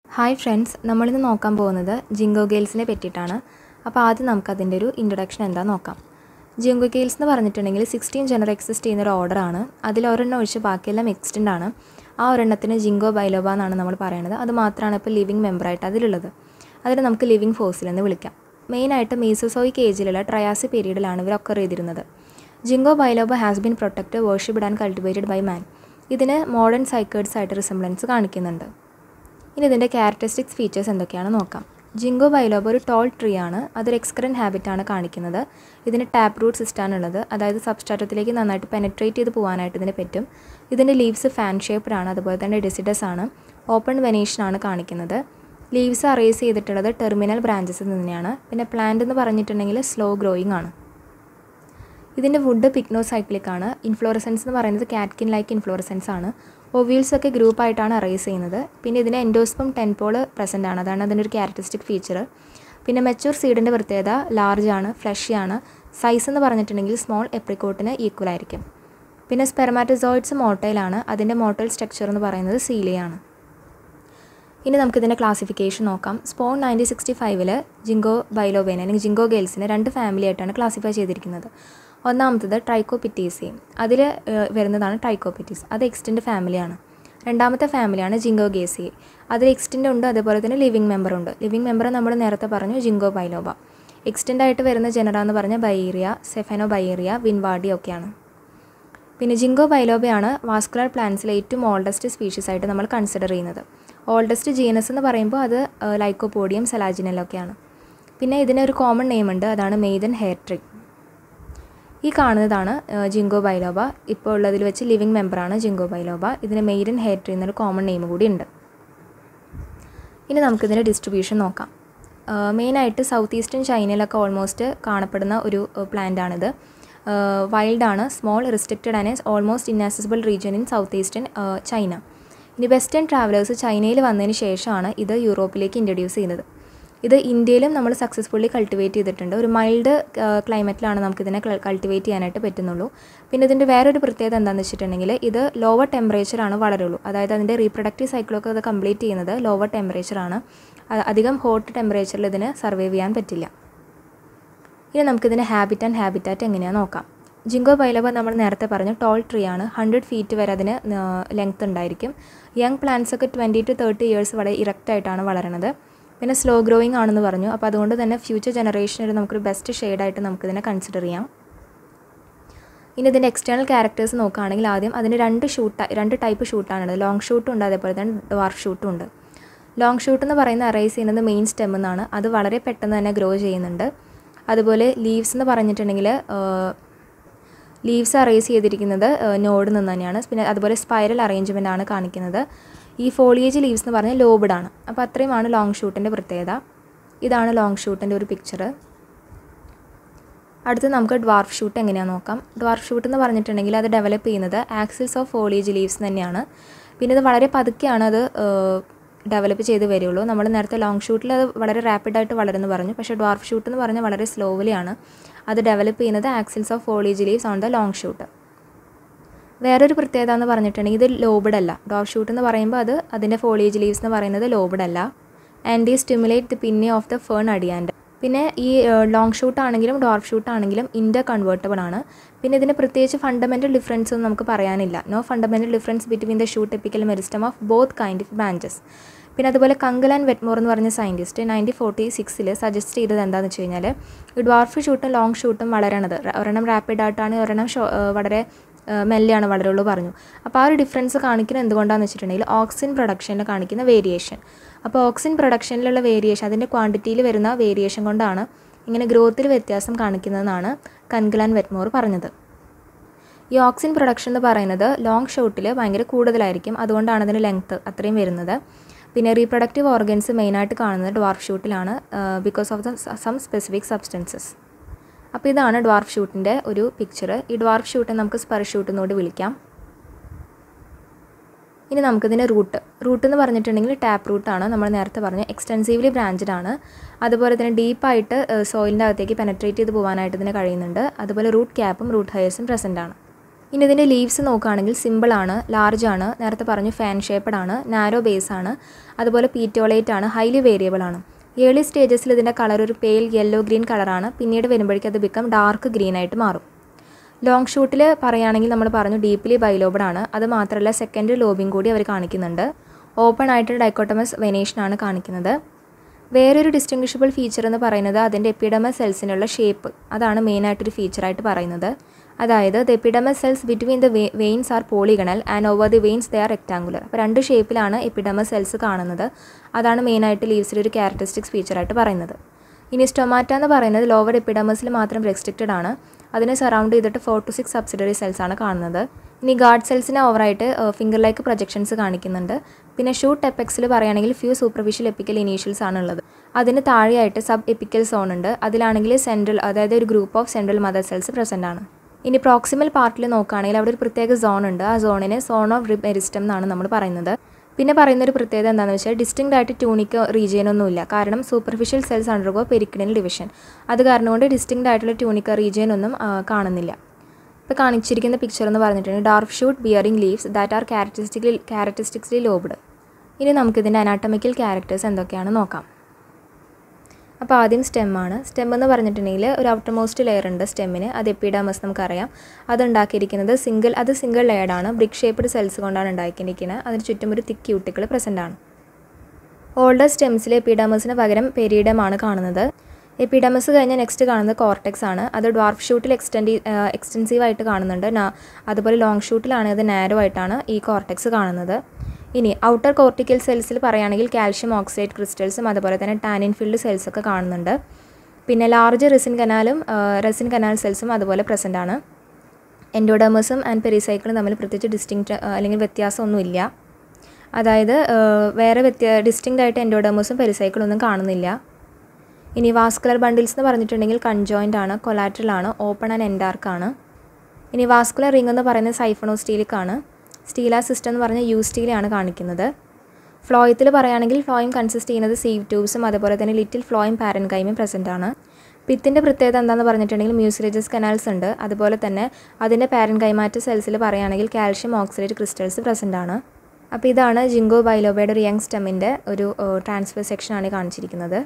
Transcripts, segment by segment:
hi friends നമ്മളിന്ന് നോക്കാൻ പോകുന്നത് ജിങ്കോ ഗെയിൽസിനെ പറ്റിയിട്ടാണ് അപ്പോൾ ആദ്യം നമുക്ക് അതിൻ്റെ ഒരു ഇൻട്രൊഡക്ഷൻ എന്താ നോക്കാം ജിങ്കോ ഗെയിൽസ് എന്ന് പറഞ്ഞിട്ടുണ്ടെങ്കിൽ സിക്സ്റ്റീൻ ജനറൽ എക്സിസ്റ്റ് ചെയ്യുന്ന ഒരു ഓർഡറാണ് അതിൽ ഒരെണ്ണം ഒഴിച്ച് ബാക്കിയെല്ലാം എക്സ്റ്റൻ്റ് ആണ് ആ ഒരെണ്ണത്തിന് ജിങ്കോ ബൈലോബ എന്നാണ് നമ്മൾ പറയുന്നത് അത് മാത്രമാണ് ഇപ്പോൾ ലിവിങ് മെമ്പറായിട്ട് അതിലുള്ളത് അതിന് നമുക്ക് ലിവിങ് ഫോസിൽ എന്ന് വിളിക്കാം മെയിനായിട്ട് മീസോസോയിക് ഏജിലുള്ള ട്രയാസി പീരീഡിലാണ് ഇവർ ഒക്കർ ചെയ്തിരുന്നത് Ginkgo biloba has been protect worshipped and cultivated by man ഇതിന് മോഡേൺ സൈക്കേഡ്സ് ആയിട്ട് റിസംബ്ലൻസ് കാണിക്കുന്നുണ്ട് ഇനി ഇതിൻ്റെ ക്യാരക്ടറിസ്റ്റിക്സ് ഫീച്ചേഴ്സ് എന്തൊക്കെയാണെന്ന് നോക്കാം ജിങ്കോ ബൈലോബ ഒരു ടോൾ ട്രീ ആണ് അതൊരു എക്സ്കറൻ ഹാബിറ്റാണ് കാണിക്കുന്നത് ഇതിന് ടാപ്പ് റൂട്ട് സിസ്റ്റാണ് ഉള്ളത് അതായത് സബ്സ്റ്റാറ്റത്തിലേക്ക് നന്നായിട്ട് പെനട്രേറ്റ് ചെയ്ത് പോകാനായിട്ട് ഇതിന് പറ്റും ഇതിൻ്റെ ലീവ്സ് ഫാൻ ഷേപ്ഡ് ആണ് അതുപോലെ തന്നെ ഡെസിഡസ് ആണ് ഓപ്പൺ വെനേഷൻ ആണ് കാണിക്കുന്നത് ലീവ്സ് അറേസ് ചെയ്തിട്ടുള്ളത് ടെർമിനൽ ബ്രാഞ്ചസിൽ തന്നെയാണ് പിന്നെ പ്ലാന്റ് എന്ന് പറഞ്ഞിട്ടുണ്ടെങ്കിൽ സ്ലോ ഗ്രോയിങ് ആണ് ഇതിൻ്റെ വുഡ് പിക്നോസൈക്ലിക് ആണ് ഇൻഫ്ലോറസൻസ് എന്ന് പറയുന്നത് കാറ്റ്കിൻ ലൈക്ക് ഇൻഫ്ലോറസൻസ് ആണ് ഒവ്യൂൾസ് ഒക്കെ ഗ്രൂപ്പായിട്ടാണ് അറേസ് ചെയ്യുന്നത് പിന്നെ ഇതിന് എൻഡോസ്പം ടെൻപോൾ പ്രസൻ്റ് ആണ് അതാണ് അതിൻ്റെ ഒരു ക്യാരക്ടറിസ്റ്റിക് ഫീച്ചർ പിന്നെ മെച്ചൂർ സീഡിൻ്റെ പ്രത്യേകത ലാർജ് ആണ് ഫ്ലഷി ആണ് സൈസ് എന്ന് പറഞ്ഞിട്ടുണ്ടെങ്കിൽ സ്മോൾ എപ്രിക്കോട്ടിന് ഈക്വൽ ആയിരിക്കും പിന്നെ സ്പെർമാറ്റസോയിഡ്സ് മോട്ടയിലാണ് അതിൻ്റെ മോട്ടൽ സ്ട്രക്ചർ എന്ന് പറയുന്നത് സീലിയാണ് ഇനി നമുക്കിതിൻ്റെ ക്ലാസിഫിക്കേഷൻ നോക്കാം സ്പോൺ നയൻറ്റീൻ സിക്സ്റ്റി ഫൈവിൽ ജിങ്കോ ബൈലോബേനെ അല്ലെങ്കിൽ ജിങ്കോ ഗേൾസിനെ രണ്ട് ഫാമിലി ആയിട്ടാണ് ക്ലാസിഫൈ ചെയ്തിരിക്കുന്നത് ഒന്നാമത്തത് ട്രൈക്കോപിറ്റീസി അതിൽ വരുന്നതാണ് ട്രൈക്കോപിറ്റീസ് അത് എക്സ്റ്റൻഡ് ഫാമിലിയാണ് രണ്ടാമത്തെ ഫാമിലിയാണ് ജിങ്കോ ഗേസി അതിൽ എക്സ്റ്റൻഡ് ഉണ്ട് അതേപോലെ തന്നെ ലിവിങ് മെമ്പർ ഉണ്ട് ലിവിങ് മെമ്പർ നമ്മൾ നേരത്തെ പറഞ്ഞു ജിങ്കോ ബൈലോബ എക്സ്റ്റൻഡ് ആയിട്ട് വരുന്ന ജനറ എന്ന് പറഞ്ഞ ബൈറിയ സെഫനോ ബൈറിയ വിൻവാഡി ഒക്കെയാണ് പിന്നെ ജിങ്കോ ബൈലോബയാണ് വാസ്കുലർ പ്ലാന്റ്സിലെ ഏറ്റവും ഓൾഡസ്റ്റ് സ്പീഷീസ് ആയിട്ട് നമ്മൾ കൺസിഡർ ചെയ്യുന്നത് ഓൾഡസ്റ്റ് ജീനസ് എന്ന് പറയുമ്പോൾ അത് ലൈക്കോപോഡിയം സെലാജിനലൊക്കെയാണ് പിന്നെ ഇതിന് ഒരു കോമൺ നെയിം ഉണ്ട് അതാണ് മെയ്തൻ ഹെയർ ട്രീ ഈ കാണുന്നതാണ് ജിങ്കോ ബൈലോബ ഇപ്പോൾ ഉള്ളതിൽ വെച്ച് ലിവിങ് മെമ്പറാണ് ജിങ്കോ ബൈലോബ ഇതിന് മെയ്ഡൻ ഹെയർ ട്രീ എന്നൊരു കോമൺ നെയിം കൂടി ഉണ്ട് ഇനി നമുക്കിതിൻ്റെ ഡിസ്ട്രിബ്യൂഷൻ നോക്കാം മെയിനായിട്ട് സൗത്ത് ഈസ്റ്റേൺ ചൈനയിലൊക്കെ ഓൾമോസ്റ്റ് കാണപ്പെടുന്ന ഒരു പ്ലാന്റ് ആണിത് വൈൽഡാണ് small restricted and almost inaccessible region in south eastern China ഇനി വെസ്റ്റേൺ ട്രാവലേഴ്സ് ചൈനയിൽ വന്നതിന് ശേഷമാണ് ഇത് യൂറോപ്പിലേക്ക് ഇൻട്രൊഡ്യൂസ് ചെയ്യുന്നത് ഇത് ഇന്ത്യയിലും നമ്മൾ സക്സസ്ഫുള്ളി കൾട്ടിവേറ്റ് ചെയ്തിട്ടുണ്ട് ഒരു മൈൽഡ് ക്ലൈമറ്റിലാണ് നമുക്കിതിനെ കൾട്ടിവേറ്റ് ചെയ്യാനായിട്ട് പറ്റുന്നുള്ളൂ പിന്നെ ഇതിൻ്റെ വേറൊരു പ്രത്യേകത എന്താണെന്ന് വെച്ചിട്ടുണ്ടെങ്കിൽ ഇത് ലോവർ ടെമ്പറേച്ചറാണ് വളരുള്ളൂ അതായത് അതിൻ്റെ റീപ്രൊഡക്റ്റീവ് സൈക്കിളൊക്കെ അത് കംപ്ലീറ്റ് ചെയ്യുന്നത് ലോവർ ടെമ്പറേച്ചറാണ് അധികം ഹോട്ട് ടെമ്പറേച്ചറിൽ ഇതിന് സർവൈവ് ചെയ്യാൻ പറ്റില്ല ഇനി നമുക്കിതിൻ്റെ ഹാബിറ്റ് ആൻഡ് ഹാബിറ്റാറ്റ് എങ്ങനെയാണെന്ന് നോക്കാം ജിങ്കോ ബൈലബ നമ്മൾ നേരത്തെ പറഞ്ഞു ടോൾ ട്രീ ആണ് ഹൺഡ്രഡ് ഫീറ്റ് വരെ അതിന് ലെങ്ത് ഉണ്ടായിരിക്കും യങ് പ്ലാന്റ്സ് ഒക്കെ ട്വൻറ്റി ടു തേർട്ടി ഇയേഴ്സ് വരെ ഇറക്റ്റ് ആയിട്ടാണ് വളരണത് പിന്നെ സ്ലോ ഗ്രോയിങ് ആണെന്ന് പറഞ്ഞു അപ്പോൾ അതുകൊണ്ട് തന്നെ ഫ്യൂച്ചർ ജനറേഷനിൽ നമുക്കൊരു ബെസ്റ്റ് ഷെയ്ഡായിട്ട് നമുക്കിതിനെ കൺസിഡർ ചെയ്യാം ഇനി ഇതിൻ്റെ എക്സ്റ്റേണൽ ക്യാരക്ടേഴ്സ് നോക്കുകയാണെങ്കിൽ ആദ്യം അതിന് രണ്ട് ഷൂട്ട് രണ്ട് ടൈപ്പ് ഷൂട്ടാണുള്ളത് ലോങ് ഷൂട്ടും ഉണ്ട് അതേപോലെ തന്നെ ഡ്വാർഫ് ഷൂട്ടും ഉണ്ട് ലോങ് ഷൂട്ട് എന്ന് പറയുന്ന അറൈസ് ചെയ്യുന്നത് മെയിൻ സ്റ്റെം എന്നാണ് അത് വളരെ പെട്ടെന്ന് തന്നെ ഗ്രോ ചെയ്യുന്നുണ്ട് അതുപോലെ ലീവ്സ് എന്ന് പറഞ്ഞിട്ടുണ്ടെങ്കിൽ ലീവ്സ് അറേസ് ചെയ്തിരിക്കുന്നത് നോഡ് നിന്ന് തന്നെയാണ് പിന്നെ അതുപോലെ സ്പൈറൽ അറേഞ്ച്മെൻ്റ് ആണ് കാണിക്കുന്നത് ഈ ഫോളിയേജ് ലീവ്സ് എന്ന് പറഞ്ഞാൽ ലോബഡ് ആണ് അപ്പോൾ അത്രയുമാണ് ലോങ് ഷൂട്ടിൻ്റെ പ്രത്യേകത ഇതാണ് ലോങ് ഷൂട്ടിൻ്റെ ഒരു പിക്ചർ അടുത്ത് നമുക്ക് ഡ്വാർഫ് ഷൂട്ട് എങ്ങനെയാണെന്ന് നോക്കാം ഡ്വാർഫ് ഷൂട്ട് എന്ന് പറഞ്ഞിട്ടുണ്ടെങ്കിൽ അത് ഡെവലപ്പ് ചെയ്യുന്നത് ആക്സിൽസ് ഓഫ് ഫോളിയേജ് ലീവ്സ് തന്നെയാണ് പിന്നെ ഇത് വളരെ പതുക്കെയാണ് അത് ഡെവലപ്പ് ചെയ്ത് വരികയുള്ളൂ നമ്മൾ നേരത്തെ ലോങ് ഷൂട്ടിൽ അത് വളരെ റാപ്പിഡായിട്ട് വളരുന്നു പറഞ്ഞു പക്ഷേ ഡ്വാർഫ് ഷൂട്ട് എന്ന് പറഞ്ഞാൽ വളരെ സ്ലോവിലിയാണ് അത് ഡെവലപ്പ് ചെയ്യുന്നത് axils of foliage leaves on the long shoot വേറൊരു പ്രത്യേകത എന്ന് പറഞ്ഞിട്ടുണ്ടെങ്കിൽ ഇത് ലോബഡ് അല്ല ഡോഫ് ഷൂട്ട് എന്ന് പറയുമ്പോൾ അത് അതിൻ്റെ ഫോളിയേജ് ലീവ്സ് എന്ന് പറയുന്നത് ലോബഡ് അല്ല ആൻഡ് ദി സ്റ്റിമുലേറ്റ് ദി പിന്നെ ഓഫ് ദ ഫേൺ അടിയാൻഡ് പിന്നെ ഈ ലോങ് ഷൂട്ട് ആണെങ്കിലും ഡോർഫ് ഷൂട്ട് ആണെങ്കിലും ഇൻ്റർ കൺവേർട്ടബിൾ ആണ് പിന്നെ ഇതിന് പ്രത്യേകിച്ച് ഫണ്ടമെൻ്റൽ ഡിഫറൻസ് ഒന്നും നമുക്ക് പറയാനില്ല no fundamental difference between the shoot apical meristem of both kind of branches പിന്നെ അതുപോലെ കങ്കൽ ആൻഡ് വെറ്റ്മോർ എന്ന് പറഞ്ഞ സയൻറ്റിസ്റ്റ് നയൻറ്റീൻ ഫോർട്ടി സിക്സിൽ സജസ്റ്റ് ചെയ്തത് എന്താണെന്ന് വെച്ച് കഴിഞ്ഞാൽ ഈ ഡ്വാർഫ് ഷൂട്ടും ലോങ് ഷൂട്ടും വളരണത് ഒരെണ്ണം റാപ്പിഡായിട്ടാണ് ഒരെണ്ണം വളരെ മെല്ലെയാണ് വളരുള്ളൂ പറഞ്ഞു അപ്പോൾ ആ ഒരു ഡിഫറൻസ് കാണിക്കുന്നത് എന്തുകൊണ്ടാണെന്ന് വെച്ചിട്ടുണ്ടെങ്കിൽ ഓക്സിൻ പ്രൊഡക്ഷനിൽ കാണിക്കുന്ന വേരിയേഷൻ അപ്പോൾ ഓക്സിൻ പ്രൊഡക്ഷനിലുള്ള വേരിയേഷൻ അതിൻ്റെ ക്വാണ്ടിറ്റിയിൽ വരുന്ന വേരിയേഷൻ കൊണ്ടാണ് ഇങ്ങനെ ഗ്രോത്തിൽ വ്യത്യാസം കാണിക്കുന്നതെന്നാണ് കൻഗലാൻ വെറ്റ്മോർ പറഞ്ഞത് ഈ ഓക്സിൻ പ്രൊഡക്ഷൻ എന്ന് പറയുന്നത് ലോങ് ഷോട്ടിൽ ഭയങ്കര കൂടുതലായിരിക്കും അതുകൊണ്ടാണ് അതിന് ലെങ്ത്ത് അത്രയും വരുന്നത് പിന്നെ റീപ്രൊഡക്റ്റീവ് ഓർഗൻസ് മെയിനായിട്ട് കാണുന്നത് ഡ്വാർഫ് ഷൂട്ടിലാണ് because of the some specific substances അപ്പോൾ ഇതാണ് ഡ്വാർഫ് ഷൂട്ടിൻ്റെ ഒരു പിക്ചർ ഈ ഡ്വാർഫ് ഷൂട്ടിനെ നമുക്ക് സ്പർ ഷൂട്ട് എന്നോട് വിളിക്കാം ഇനി നമുക്കിതിൻ്റെ റൂട്ട് റൂട്ട് എന്ന് പറഞ്ഞിട്ടുണ്ടെങ്കിൽ ടാപ്പ് റൂട്ടാണ് നമ്മൾ നേരത്തെ പറഞ്ഞു എക്സ്റ്റെൻസീവ്ലി ബ്രാഞ്ചഡ് ആണ് അതുപോലെ തന്നെ ഡീപ്പായിട്ട് സോയിലിൻ്റെ അകത്തേക്ക് പെനട്രേറ്റ് ചെയ്ത് പോകാനായിട്ട് ഇതിന് കഴിയുന്നുണ്ട് അതുപോലെ റൂട്ട് ക്യാപ്പും റൂട്ട് ഹെയർസും പ്രസൻ്റ് ആണ് ഇനി ഇതിൻ്റെ ലീവ്സ് നോക്കുകയാണെങ്കിൽ സിമ്പിളാണ് ലാർജ് ആണ് നേരത്തെ പറഞ്ഞു ഫാൻ ഷേപ്പഡ് ആണ് നാരോ ബേസ് ആണ് അതുപോലെ പീറ്റോളേറ്റ് ആണ് ഹൈലി വേരിയബിൾ ആണ് ഏർലി സ്റ്റേജസിൽ ഇതിൻ്റെ കളർ ഒരു പെയിൽ യെല്ലോ ഗ്രീൻ കളറാണ് പിന്നീട് വരുമ്പോഴേക്കും അത് ബിക്കം ഡാർക്ക് ഗ്രീൻ ആയിട്ട് മാറും ലോങ് ഷൂട്ടിൽ പറയുകയാണെങ്കിൽ നമ്മൾ പറഞ്ഞു ഡീപ്ലി ബൈലോബഡ് ആണ് അത് മാത്രമല്ല സെക്കൻഡ് ലോബിങ് കൂടി അവർ കാണിക്കുന്നുണ്ട് ഓപ്പൺ ആയിട്ട് ഡൈക്കോട്ടമസ് വെനേഷനാണ് കാണിക്കുന്നത് വേറൊരു ഡിസ്റ്റിങ്വിഷബിൾ ഫീച്ചർ എന്ന് പറയുന്നത് അതിൻ്റെ എപ്പിഡമസ് സെൽസിനുള്ള ഷേപ്പ് അതാണ് മെയിനായിട്ടൊരു ഫീച്ചറായിട്ട് പറയുന്നത് അതായത് the epidermis cells between the veins are polygonal and over the veins they are rectangular അപ്പോൾ രണ്ട് ഷേപ്പിലാണ് എപ്പിഡമസ് സെൽസ് കാണുന്നത് അതാണ് മെയിനായിട്ട് ലീവ്സിൽ ഒരു ക്യാരക്ടറിസ്റ്റിക്സ് ഫീച്ചറായിട്ട് പറയുന്നത് ഇനി സ്റ്റൊമാറ്റ എന്ന് പറയുന്നത് ലോവർ എപ്പിഡമസിൽ മാത്രം റെസ്ട്രിക്റ്റഡ് ആണ് അതിനെ സറൗണ്ട് ചെയ്തിട്ട് four to six subsidiary cells ആണ് കാണുന്നത് ഇനി ഗാർഡ് സെൽസിനെ ഓവറായിട്ട് ഫിംഗർ ലൈക്ക് പ്രൊജക്ഷൻസ് കാണിക്കുന്നുണ്ട് പിന്നെ ഷൂട്ട് എപ്പെക്സിൽ പറയുകയാണെങ്കിൽ ഫ്യൂ സൂപ്പർഫിഷ്യൽ എപ്പിക്കൽ ഇനീഷ്യൽസ് ആണ് ഉള്ളത് അതിന് താഴെയായിട്ട് സബ് എപ്പിക്കൽ സോൺ ഉണ്ട് അതിലാണെങ്കിൽ സെൻട്രൽ അതായത് ഒരു group of central mother cells present ആണ് ഇനി പ്രോക്സിമൽ പാർട്ടിൽ നോക്കുകയാണെങ്കിൽ അവിടെ ഒരു പ്രത്യേക സോൺ ഉണ്ട് ആ സോണിനെ സോൺ ഓഫ് റിബ് എരിസ്റ്റം എന്നാണ് നമ്മൾ പറയുന്നത് പിന്നെ പറയുന്ന ഒരു പ്രത്യേകത എന്താണെന്ന് വെച്ചാൽ ഡിസ്റ്റിങ്ക്ട് ആയിട്ട് ട്യൂണിക് റീജിയൻ ഒന്നുമില്ല കാരണം superficial cells undergo periclinal division അത് കാരണം കൊണ്ട് ഡിസ്റ്റിങ്ക്ട് ആയിട്ടുള്ള ട്യൂണിക് റീജിയൻ ഒന്നും ആ, കാണുന്നില്ല ഇപ്പോൾ കാണിച്ചിരിക്കുന്ന പിക്ചർ എന്ന് പറഞ്ഞിട്ടുണ്ടെങ്കിൽ dark shoot bearing leaves that are characteristically characteristicsly lobed ഇനി നമുക്കിതിൻ്റെ അനാട്ടമിക്കൽ ക്യാരക്ടേഴ്സ് എന്തൊക്കെയാണെന്ന് നോക്കാം അപ്പോൾ ആദ്യം സ്റ്റെമ്മാണ് സ്റ്റെം എന്ന് പറഞ്ഞിട്ടുണ്ടെങ്കിൽ ഒരു ഔട്ടർ മോസ്റ്റ് ലെയർ ഉണ്ട് സ്റ്റെമ്മിന് അത് എപ്പിഡാമസ് നമുക്കറിയാം അത് ഉണ്ടാക്കിയിരിക്കുന്നത് സിംഗിൾ അത് സിംഗിൾ ലെയർഡാണ് ബ്രിക്ക് ഷേപ്ഡ് സെൽസ് കൊണ്ടാണ് ഉണ്ടാക്കിയിരിക്കുന്നത് അതിന് ചുറ്റും ഒരു തിക്ക് ക്യൂട്ടിക്കിൾ പ്രസൻ്റ് ആണ് ഓൾഡർ സ്റ്റെംസിൽ എപ്പിഡാമസിന് പകരം പെരീഡമാണ് കാണുന്നത് എപ്പിഡമസ് കഴിഞ്ഞ് നെക്സ്റ്റ് കാണുന്നത് കോർട്ടെക്സ് ആണ് അത് ഡ്വാർഫ് ഷൂട്ടിൽ എക്സ്റ്റെൻഡി എക്സ്റ്റെൻസീവ് ആയിട്ട് കാണുന്നുണ്ട് നാ- അതുപോലെ ലോങ് ഷൂട്ടിലാണ് അത് നാരോ ആയിട്ടാണ് ഈ കോർട്ടെക്സ് കാണുന്നത് ഇനി ഔട്ടർ കോർട്ടിക്കൽ സെൽസിൽ പറയുകയാണെങ്കിൽ കാൽഷ്യം ഓക്സൈഡ് ക്രിസ്റ്റൽസും അതുപോലെ തന്നെ ടാനിൻ ഫീൽഡ് സെൽസ് ഒക്കെ കാണുന്നുണ്ട് പിന്നെ ലാർജ് റെസിൻ കനാലും റെസിൻ കനാൽ സെൽസും അതുപോലെ പ്രസൻ്റ് ആണ് എൻഡോഡമസും ആൻഡ് പെരിസൈക്കിളും തമ്മിൽ പ്രത്യേകിച്ച് ഡിസ്റ്റിങ്ക്റ്റ് അല്ലെങ്കിൽ വ്യത്യാസമൊന്നുമില്ല അതായത് ആ, വേറെ വ്യത്യ ഡിസ്റ്റിങ്ക്റ്റ് ആയിട്ട് എൻഡോഡമസും പെരിസൈക്കിളും ഒന്നും കാണുന്നില്ല ഇനി വാസ്കുലർ ബണ്ടിൽസ് എന്ന് പറഞ്ഞിട്ടുണ്ടെങ്കിൽ കൺജോയിൻ്റ് ആണ് കൊലാട്രൽ ആണ് ഓപ്പൺ ആൻഡ് എൻഡാർക്ക് ആണ് ഇനി വാസ്കുലർ റിംഗ് എന്ന് പറയുന്നത് സൈഫണോ സ്റ്റീലിക് ആണ് സ്റ്റീല സിസ്റ്റം എന്ന് പറഞ്ഞ യു സ്റ്റീലാണ് കാണിക്കുന്നത് ഫ്ലോയത്തിൽ പറയുകയാണെങ്കിൽ ഫ്ലോയം കൺസിസ്റ്റ് ചെയ്യുന്നത് സീവ് ട്യൂബ്സും അതുപോലെ തന്നെ ലിറ്റിൽ ഫ്ലോയും പാരൻകൈമും പ്രസൻ്റ് ആണ് പിത്തിൻ്റെ പ്രത്യേകത എന്താണെന്ന് പറഞ്ഞിട്ടുണ്ടെങ്കിൽ മ്യൂസിലേജസ് കനാൽസ് ഉണ്ട് അതുപോലെ തന്നെ അതിൻ്റെ പാരൻ കൈമാറ്റ സെൽസിൽ പറയുകയാണെങ്കിൽ കാൽഷ്യം ഓക്സിഡേറ്റ് ക്രിസ്റ്റൽസ് പ്രസൻ്റ് ആണ് അപ്പോൾ ഇതാണ് ജിങ്കോ ബൈലോബയുടെ ഒരു യങ് സ്റ്റെമ്മിൻ്റെ ഒരു ട്രാൻസ്ഫർ സെക്ഷനാണ് കാണിച്ചിരിക്കുന്നത്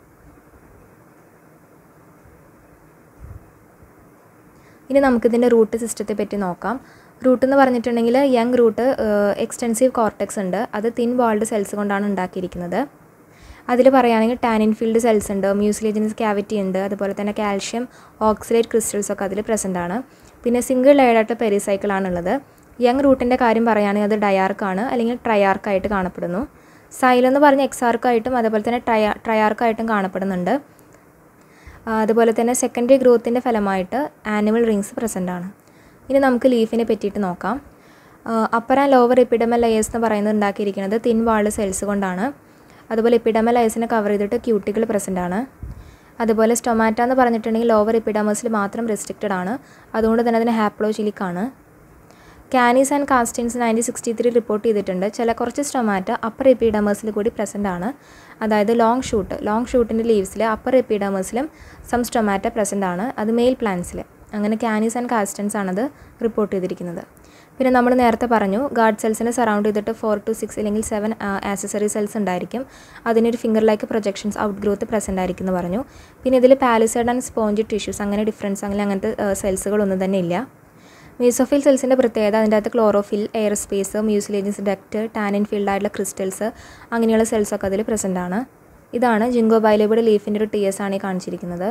ഇനി നമുക്കിതിൻ്റെ റൂട്ട് സിസ്റ്റത്തെ പറ്റി നോക്കാം റൂട്ട് എന്ന് പറഞ്ഞിട്ടുണ്ടെങ്കിൽ യങ് റൂട്ട് എക്സ്റ്റെൻസീവ് കോർട്ടെക്സ് ഉണ്ട് അത് തിൻ വാൾഡ് സെൽസ് കൊണ്ടാണ് ഉണ്ടാക്കിയിരിക്കുന്നത് അതിൽ പറയുകയാണെങ്കിൽ ടാനിൻ ഫീൽഡ് സെൽസ് ഉണ്ട് മ്യൂസിലേജിനസ് ക്യാവിറ്റി ഉണ്ട് അതുപോലെ തന്നെ കാൽഷ്യം ഓക്സിലേറ്റ് ക്രിസ്റ്റൽസ് ഒക്കെ അതിൽ പ്രസൻ്റ് ആണ് പിന്നെ സിംഗിൾ ലെയർഡായിട്ട് പെരിസൈക്കിളാണുള്ളത് യങ് റൂട്ടിൻ്റെ കാര്യം പറയുകയാണെങ്കിൽ അത് ഡയാർക്കാണ് അല്ലെങ്കിൽ ട്രയാർക്കായിട്ട് കാണപ്പെടുന്നു സൈൽ എന്ന് പറഞ്ഞ എക്സാർക്കായിട്ടും അതുപോലെ തന്നെ ട്രയ ട്രയാർക്കായിട്ടും കാണപ്പെടുന്നുണ്ട് ആ, അതുപോലെ തന്നെ സെക്കൻഡറി ഗ്രോത്തിൻ്റെ ഫലമായിട്ട് ആനുവൽ റിങ്സ് പ്രസൻ്റ് ആണ് ഇനി നമുക്ക് ലീഫിനെ പറ്റിയിട്ട് നോക്കാം upper and lower epidermal layers എന്ന് പറയുന്നത് ഉണ്ടാക്കിയിരിക്കുന്നത് തിൻ വാൾഡ് സെൽസ് കൊണ്ടാണ് അതുപോലെ എപ്പിഡമൽ ലെയേഴ്സിനെ കവർ ചെയ്തിട്ട് ക്യൂട്ടികൾ പ്രസൻ്റ് ആണ് അതുപോലെ സ്റ്റൊമാറ്റ എന്ന് പറഞ്ഞിട്ടുണ്ടെങ്കിൽ ലോവർ എപ്പിഡമസിൽ മാത്രം റെസ്ട്രിക്റ്റഡ് ആണ് അതുകൊണ്ട് തന്നെ അതിന് ഹാപ്ലോചിലിക് ആണ് കാനീസ് ആൻഡ് കാസ്റ്റിൻസ് നയൻറ്റീൻ സിക്സ്റ്റി ത്രീ റിപ്പോർട്ട് ചെയ്തിട്ടുണ്ട് ചില കുറച്ച് സ്റ്റൊമാറ്റ അപ്പർ എപ്പിഡമസിൽ കൂടി പ്രസൻ്റ് ആണ് അതായത് ലോങ് ഷൂട്ട് ലോങ് ഷൂട്ടിൻ്റെ ലീവ്സിൽ അപ്പർ എപ്പിഡമസിലും സം സ്റ്റൊമാറ്റ പ്രസൻ്റ് ആണ് അത് മെയിൽ പ്ലാന്റ്സിൽ അങ്ങനെ കാനീസ് ആൻഡ് കാസ്റ്റൻസ് ആണത് റിപ്പോർട്ട് ചെയ്തിരിക്കുന്നത് പിന്നെ നമ്മൾ നേരത്തെ പറഞ്ഞു ഗാർഡ് സെൽസിനെ സറൗണ്ട് ചെയ്തിട്ട് ഫോർ ടു സിക്സ് അല്ലെങ്കിൽ സെവൻ ആക്സസറി സെൽസ് ഉണ്ടായിരിക്കും അതിനൊരു finger like projections outgrowth present ആയിരിക്കും എന്ന് പറഞ്ഞു പിന്നെ ഇതിൽ പാലിസൈഡ് ആൻഡ് സ്പോഞ്ച് ടിഷ്യൂസ് അങ്ങനെ ഡിഫറൻസ് അങ്ങനെ അങ്ങനത്തെ സെൽസുകളൊന്നും തന്നെ ഇല്ല മീസോഫിൽ സെൽസിൻ്റെ പ്രത്യേകത അതിൻ്റെ അകത്ത് chlorophyll air space mucilaginous duct tannin filled ആയിട്ടുള്ള ക്രിസ്റ്റൽസ് അങ്ങനെയുള്ള സെൽസൊക്കെ അതിൽ പ്രസൻ്റ് ആണ് ഇതാണ് ജിങ്കോ ബൈലബിയുടെ ലീഫിൻ്റെ ഒരു ടി എസ് ആണ് ഈ കാണിച്ചിരിക്കുന്നത്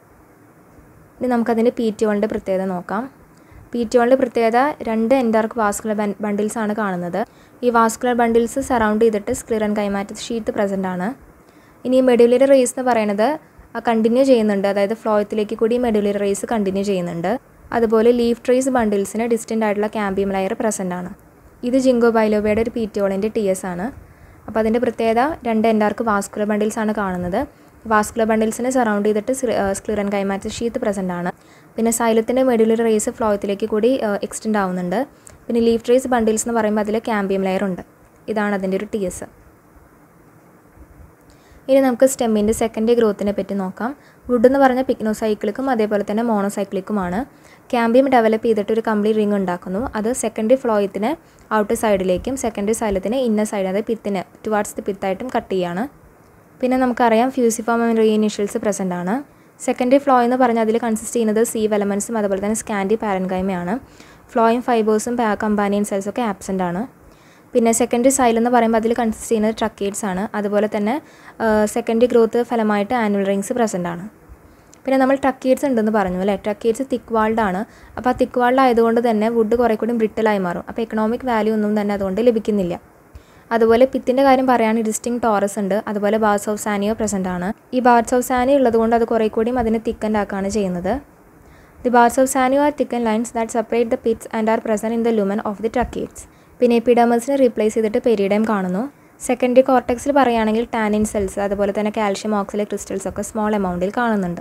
ഇനി നമുക്കതിൻ്റെ പി ടി വണ്ണിൻ്റെ പ്രത്യേകത നോക്കാം പി ടി വണ്ണിൻ്റെ പ്രത്യേകത രണ്ട് എൻഡാർക്ക് വാസ്കുലർ ബണ്ടിൽസ് ആണ് കാണുന്നത് ഈ വാസ്കുലർ ബണ്ടിൽസ് സറൗണ്ട് ചെയ്തിട്ട് സ്ക്ലിറൻ കൈമാറ്റ ഷീറ്റ് പ്രസൻ്റ് ആണ് ഇനി മെഡുലറി റേസ് എന്ന് പറയുന്നത് കണ്ടിന്യൂ ചെയ്യുന്നുണ്ട് അതായത് ഫ്ലോയത്തിലേക്ക് കൂടി മെഡുലറി റേസ് കണ്ടിന്യൂ ചെയ്യുന്നുണ്ട് അതുപോലെ ലീഫ് ട്രേസ് ബണ്ടിൽസിന് ഡിസ്റ്റൻ്റ് ആയിട്ടുള്ള ക്യാമ്പിയം ലെയർ പ്രസൻ്റ് ആണ് ഇത് ജിങ്കോ ബൈലോബയുടെ ഒരു പീറ്റോളിൻ്റെ ടി എസ് ആണ് അപ്പോൾ അതിൻ്റെ പ്രത്യേകത രണ്ട് എൻഡാർക്ക് വാസ്കുലർ ബണ്ടിൽസ് ആണ് കാണുന്നത് വാസ്കുലർ ബണ്ടിൽസിനെ സറൗണ്ട് ചെയ്തിട്ട് സ്ക്ലിറൻ കൈമാറ്റ ഷീത്ത് പ്രസൻ്റ് ആണ് പിന്നെ സൈലത്തിൻ്റെ മെഡുലറി റേസ് ഫ്ലോയത്തിലേക്ക് കൂടി എക്സ്റ്റെൻഡ് ആവുന്നുണ്ട് പിന്നെ ലീഫ് ട്രേസ് ബണ്ടിൽസ് എന്ന് പറയുമ്പോൾ അതിൽ ക്യാമ്പിയം ലെയർ ഉണ്ട് ഇതാണ് അതിൻ്റെ ഒരു ടി എസ് ഇനി നമുക്ക് സ്റ്റെമ്മിൻ്റെ സെക്കൻഡറി ഗ്രോത്തിനെ പറ്റി നോക്കാം വുഡ് എന്ന് പറഞ്ഞ പിക്നോസൈക്ലിക്കും അതേപോലെ തന്നെ മോണോസൈക്ലിക്കുമാണ് ക്യാമ്പിയം ഡെവലപ്പ് ചെയ്തിട്ട് ഒരു കംപ്ലീറ്റ് റിംഗ് ഉണ്ടാക്കുന്നു അത് സെക്കൻഡറി ഫ്ലോയത്തിന് ഔട്ടർ സൈഡിലേക്കും സെക്കൻഡറി സൈലത്തിന് ഇന്നർ സൈഡ് അതായത് പിത്തിന് ടുവാർഡ്സ് ദി പിത്തായിട്ടും കട്ട് ചെയ്യാണ് പിന്നെ നമുക്കറിയാം ഫ്യൂസിഫോം ആൻഡ് റീഇനിഷ്യൽസ് പ്രസൻ്റ് ആണ് സെക്കൻഡറി ഫ്ലോ എന്ന് പറഞ്ഞാൽ അതിൽ കൺസിസ്റ്റ് ചെയ്യുന്നത് സീവ് എലമെൻസും അതുപോലെ തന്നെ സ്കാൻഡി പാരൻകൈമയാണ് ഫ്ലോയും ഫൈബേഴ്സും കമ്പാനിയൻ സെൽസും ഒക്കെ ആബ്സെൻ്റ് ആണ് പിന്നെ സെക്കൻഡറി സൈൽ എന്ന് പറയുമ്പോൾ അതിൽ കൺസിസ്റ്റ് ചെയ്യുന്നത് ട്രക്കേറ്റ്സ് ആണ് അതുപോലെ തന്നെ സെക്കൻഡറി ഗ്രോത്ത് ഫലമായിട്ട് ആനുവൽ റിങ്സ് പ്രസൻ്റ് ആണ് പിന്നെ നമ്മൾ ട്രക്കേറ്റ്സ് ഉണ്ടെന്ന് പറഞ്ഞു അല്ലേ ട്രക്കേറ്റ്സ് തിക്ക് വാൾഡ് ആണ് അപ്പോൾ ആ തിക്ക് വാൾഡ് ആയതുകൊണ്ട് തന്നെ വുഡ് കുറേ കൂടി ബ്രിട്ടലായി മാറും അപ്പോൾ എക്കണോമിക് വാല്യൂ ഒന്നും തന്നെ അതുകൊണ്ട് ലഭിക്കുന്നില്ല അതുപോലെ പിത്തിൻ്റെ കാര്യം പറയുകയാണെങ്കിൽ ഡിസ്റ്റിങ് ടോറസ് ഉണ്ട് അതുപോലെ ബാർസ് ഓഫ് സാനിയോ പ്രസൻ്റ് ആണ് ഈ ബാർസ് ഓഫ് സാനിയോ ഉള്ളതുകൊണ്ട് അത് കുറേ കൂടിയും അതിനെ തിക്കൻഡ് ആക്കുകയാണ് ചെയ്യുന്നത് the bars of Sanio are thicken lines that separate the pits and are present in the lumen of the tracheids പിന്നെ എപ്പിഡമസിനെ റീപ്ലേസ് ചെയ്തിട്ട് പെരിഡയം കാണുന്നു സെക്കൻഡറി കോർട്ടക്സിൽ പറയുകയാണെങ്കിൽ ടാനിൻ സെൽസ് അതുപോലെ തന്നെ കാൽഷ്യം ഓക്സിലെ ക്രിസ്റ്റൽസ് ഒക്കെ സ്മോൾ എമൗണ്ടിൽ കാണുന്നുണ്ട്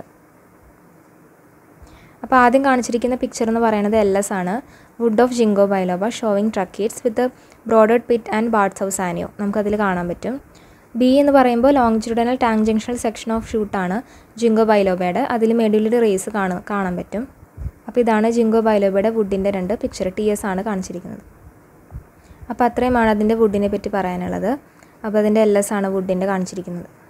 അപ്പോൾ ആദ്യം കാണിച്ചിരിക്കുന്ന പിക്ചർ എന്ന് പറയുന്നത് എൽ എസ് ആണ് wood of ginkgo biloba showing tracheids with bordered pit and bars of Sanio നമുക്കതിൽ കാണാൻ പറ്റും ബി എന്ന് പറയുമ്പോൾ longitudinal tangential section of ഷൂട്ടാണ് ജിങ്കോ ബൈലോബയുടെ അതിൽ മെഡുലറി റേസ് കാണാൻ കാണാൻ പറ്റും അപ്പോൾ ഇതാണ് ജിങ്കോ ബൈലോബയുടെ വുഡിൻ്റെ രണ്ട് പിക്ചർ ടി എസ് ആണ് കാണിച്ചിരിക്കുന്നത് അപ്പോൾ അത്രയുമാണ് അതിൻ്റെ വുഡിനെ പറ്റി പറയാനുള്ളത് അപ്പോൾ അതിൻ്റെ എൽ എസ് ആണ് വുഡിൻ്റെ കാണിച്ചിരിക്കുന്നത്